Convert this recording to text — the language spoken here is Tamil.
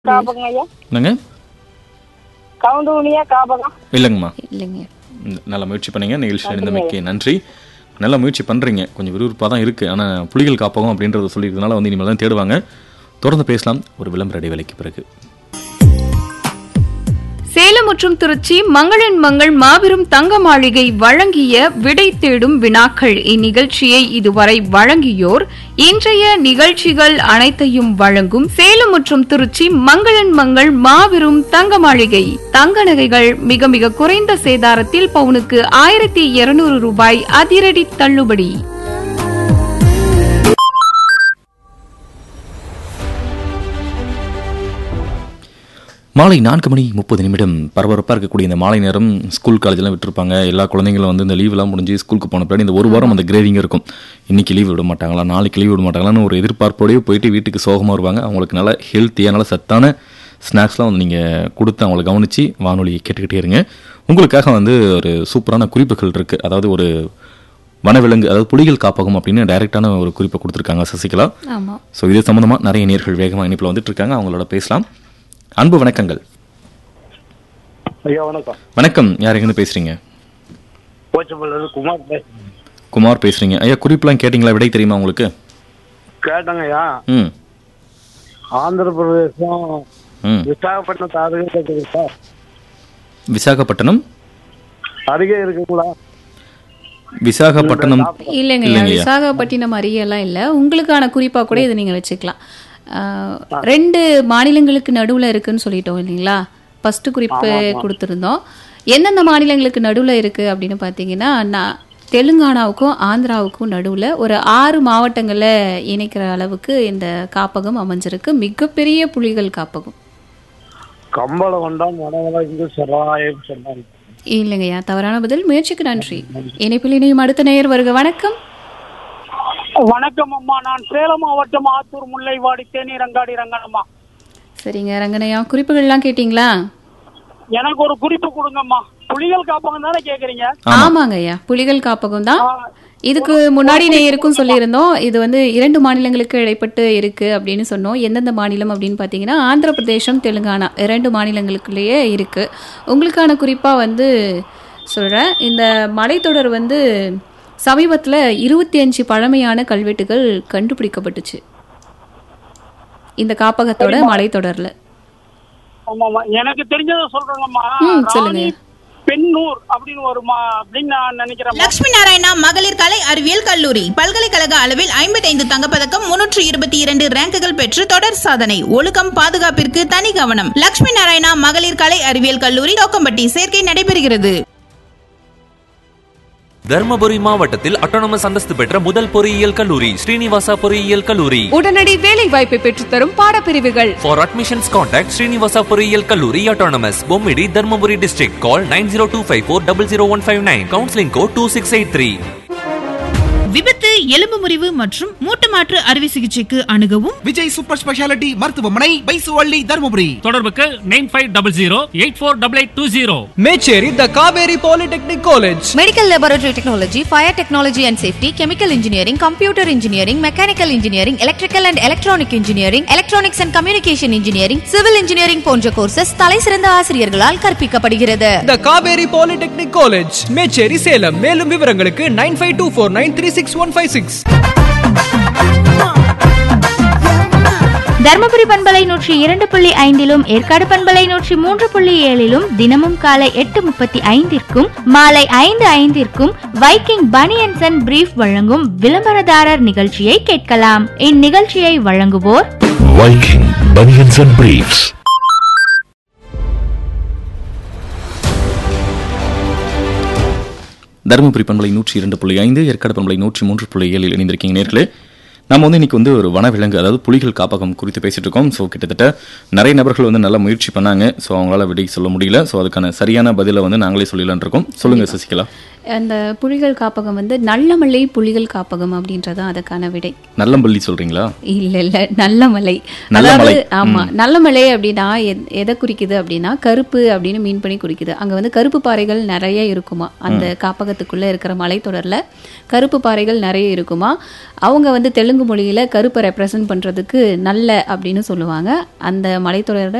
காப்பகம் ஐயா என்னங்க கவுண்டூனியா காப்பகம் இல்லைங்கம்மா இல்லைங்க ம், நல்ல முயற்சி பண்ணீங்க நிகழ்ச்சி இருந்தமைக்கு நன்றி நல்ல முயற்சி பண்ணுறீங்க கொஞ்சம் விறுவிறுப்பாக தான் இருக்குது ஆனால் புலிகள் காப்பகம் அப்படின்றத சொல்லியிருக்கனால வந்து இனிமேல் தான் தேடுவாங்க தொடர்ந்து பேசலாம் ஒரு விளம்பர இடைவேளைக்கு பிறகு சேலம் மற்றும் திருச்சி மங்களன் மங்கள் மாபெரும் தங்க மாளிகை வழங்கிய விடை தேடும் வினாக்கள் இந்நிகழ்ச்சியை இதுவரை வழங்கியோர் இன்றைய நிகழ்ச்சிகள் அனைத்தையும் வழங்கும் சேலம் மற்றும் திருச்சி மங்களன் மங்கள் மாபெரும் தங்க மாளிகை தங்க நகைகள் மிக மிக குறைந்த சேதாரத்தில் பவுனுக்கு ஆயிரத்தி இருநூறு ரூபாய் அதிரடி தள்ளுபடி மாலை நான்கு மணி முப்பது நிமிடம் பரபரப்பாக இருக்கக்கூடிய இந்த மாலை நேரம் ஸ்கூல் காலேஜெல்லாம் விட்டுருப்பாங்க எல்லா குழந்தைங்களும் வந்து இந்த லீவ்லாம் முடிஞ்சு ஸ்கூலுக்கு போன பின்னாடி இந்த ஒரு வாரம் அந்த கிரேவிங் இருக்கும் இன்னைக்கு லீவ் விட மாட்டாங்களா நாளைக்கு லீவ் விட மாட்டாங்களான்னு ஒரு எதிர்பார்ப்போடயே போயிட்டு வீட்டுக்கு சோகமாக வருவாங்க அவங்களுக்கு நல்ல ஹெல்த்தியாக நல்ல சத்தான ஸ்நாக்ஸ்லாம் வந்து நீங்கள் கொடுத்து அவங்கள கவனித்து வானொலி கேட்டுக்கிட்டே இருங்க உங்களுக்காக வந்து ஒரு சூப்பரான குறிப்புகள் இருக்குது அதாவது ஒரு வனவிலங்கு அதாவது புலிகள் காப்பகம் அப்படின்னு டைரக்டான ஒரு குறிப்பை கொடுத்துருக்காங்க சசிகலா ஆமா ஸோ இது சம்மந்தமாக நிறைய நேர்கள் வேகமாக இணைப்பில் வந்துட்டு இருக்காங்க அவங்களோட பேசலாம் அன்பு வணக்கங்கள் ஐயா வணக்கம் வணக்கம் யார் எங்கேருந்து பேசுறீங்க போச்சப்பள்ளி குமார் பேசுறேன் குமார் பேசுறீங்க ஐயா குறிப்பெல்லாம் கேட்டிங்களா விடை தெரியுமா உங்களுக்கு கேட்டேங்க ஐயா ம் ஆந்திர பிரதேசம் ம் விசாகப்பட்டினத்து அருகே இருக்குது சார் விசாகப்பட்டினம் அருகே இருக்குங்களா விசாகப்பட்டினம் இல்லைங்க இல்லைங்கய்யா. விசாகப்பட்டினம் அரியெல்லாம் இல்லை உங்களுக்கான குறிப்பாக கூட இதை நீங்கள் வச்சுக்கலாம் ஆஹ், ரெண்டு மாநிலங்களுக்கு நடுவில் இருக்குன்னு சொல்லிட்டோம் இல்லைங்களா ஃபஸ்ட்டு குறிப்பு கொடுத்துருந்தோம் எந்தெந்த மாநிலங்களுக்கு நடுவில் இருக்குது அப்படின்னு பார்த்தீங்கன்னா நான் தெலுங்கானாவுக்கும் ஆந்திராவுக்கும் நடுவில் ஒரு ஆறு மாவட்டங்களை இணைக்கிற அளவுக்கு இந்த காப்பகம் அமைஞ்சிருக்கு மிகப்பெரிய புலிகள் காப்பகம் கம்பளம் வந்தால் மனவளம் இங்கு சராயம் சொன்னாங்க இல்லைங்கய்யா தவறான பதில் முயற்சிக்கு நன்றி இணைப்பில் இணையும் அடுத்த நேயர் வருக வணக்கம் வணக்கம் அம்மா நான் சேலம் மாவட்டம் ஆத்தூர் முல்லைவாடி தேனி ரங்காடி ரங்கனம்மா சரிங்க ரங்கனையா குறிப்புகள்லாம் கேட்டிங்களா எனக்கு ஒரு குறிப்பு கொடுங்கம்மா புலிகள் காப்பகம் தானே கேக்குறீங்க ஆமாங்க ஐயா புலிகள் காப்பகம் தான் இதுக்கு முன்னாடி நேயருக்கும் சொல்லியிருந்தோம் இது வந்து இரண்டு மாநிலங்களுக்கு இடைப்பட்டு இருக்கு அப்படின்னு சொன்னோம் எந்தெந்த மாநிலம் அப்படின்னு பார்த்தீங்கன்னா ஆந்திர பிரதேசம் தெலுங்கானா இரண்டு மாநிலங்களுக்குள்ளேயே இருக்கு உங்களுக்கான குறிப்பாக வந்து சொல்கிறேன் இந்த மலைத்தொடர் வந்து சமீபத்தில் இருபத்தி அஞ்சு பழமையான கல்வெட்டுகள் கண்டுபிடிக்கப்பட்டுச்சு இந்த காப்பகத்தோட மலைத்தொடரில் ஆமாம்மா எனக்கு தெரிஞ்சதை சொல்றேங்கம்மா ம், சொல்லுங்க. ராணி பெண்ணூர் அப்படின்னு வருமா அப்படின்னு நான் நினைக்கிறேன் லட்சுமி நாராயணா மகளிர் கலை அறிவியல் கல்லூரி பல்கலைக்கழக அளவில் ஐம்பத்தைந்து தங்கப்பதக்கம் முன்னூற்று இருபத்தி இரண்டு ரேங்குகள் பெற்று தொடர் சாதனை ஒழுக்கம் பாதுகாப்பிற்கு தனி கவனம் லட்சுமி நாராயணா மகளிர் கலை அறிவியல் கல்லூரி தோக்கம்பட்டி சேர்க்கை நடைபெறுகிறது தர்மபுரி மாவட்டத்தில் அட்டானமஸ் அந்தஸ்து பெற்ற முதல் பொறியியல் கல்லூரி ஸ்ரீனிவாசா பொறியியல் கல்லூரி உடனடி வேலை வாய்ப்பை பெற்றுத்தரும் பாடப்பிரிவுகள் ஃபார் அட்மிஷன்ஸ் கான்டாக்ட் ஸ்ரீனிவாசா பொறியியல் கல்லூரி autonomous Bommidi Dharmapuri district call nine zero two five four double zero one five nine counselling code two six eight three விபத்து எலும்பு முறிவு மற்றும் மூட்டு மாற்று அறுவை சிகிச்சைக்கு அணுகவும் விஜய் சூப்பர் ஸ்பெஷாலிட்டி மருத்துவமனை பைசுவள்ளி தருமபுரி தொடர்புக்கு nine five double zero eight four double eight two zero Mecheri the Kaveri polytechnic college medical laboratory technology fire technology and safety chemical engineering computer engineering mechanical engineering electrical and electronic engineering electronics and communication engineering civil engineering போன்ற கோர்சஸ் தலைசிறந்த ஆசிரியர்களால் கற்பிக்கப்படுகிறது the Kaveri polytechnic college Mecheri Salem மேலும் விவரங்களுக்கு nine five two four nine three six one five six Dharmapuri பண்பலை நூற்றி இரண்டு புள்ளி ஐந்திலும் ஏற்காடு பண்பலை நூற்றி மூன்று புள்ளி ஏழிலும் தினமும் காலை எட்டு முப்பத்தி ஐந்திற்கும் மாலை ஐந்து ஐந்திற்கும் வைக்கிங் பனியன்சன் அண்ட் பிரீஃப் வழங்கும் விளம்பரதாரர் நிகழ்ச்சியை கேட்கலாம் இந்நிகழ்ச்சியை வழங்குவோர் Viking Bunions and Briefs. Dharmapuri பண்பலை நூற்றி இரண்டு புள்ளி ஐந்து ஏற்காடு பண்பலை நூற்றி மூன்று புள்ளி ஏழில் இணைந்திருக்கீங்க நேர்களே நம்ம வந்து இன்னைக்கு வந்து ஒரு வனவிலங்கு அதாவது புலிகள் காப்பகம் குறித்து பேசிட்டு இருக்கோம் ஸோ கிட்டத்தட்ட நிறைய நபர்கள் வந்து நல்ல முயற்சி பண்ணாங்க ஸோ அவங்களால விடை சொல்ல முடியல ஸோ அதுக்கான சரியான பதிலை வந்து நாங்களே சொல்லலாம்னு இருக்கோம் சொல்லுங்க சசிகலா அந்த புலிகள் காப்பகம் வந்து நல்லமலை புலிகள் காப்பகம் அப்படின்றதான் அதுக்கான விடை நல்லம்பள்ளி சொல்றீங்களா இல்ல இல்ல நல்லமலை நல்லமலை. அதாவது ஆமா நல்லமலை அப்படின்னா எத்- எதை குறிக்குது அப்படின்னா கருப்பு அப்படின்னு மீன் பண்ணி குறிக்குது அங்க வந்து கருப்பு பாறைகள் நிறைய இருக்குமா அந்த காப்பகத்துக்குள்ள இருக்கிற மலைத்தொடர்ல கருப்பு பாறைகள் நிறைய இருக்குமா அவங்க வந்து தெலுங்கு தெலுங்கு மொழியில் கருப்பை ரெப்ரசன்ட் பண்ணுறதுக்கு நல்ல அப்படின்னு சொல்லுவாங்க அந்த மலைத்தொடரோட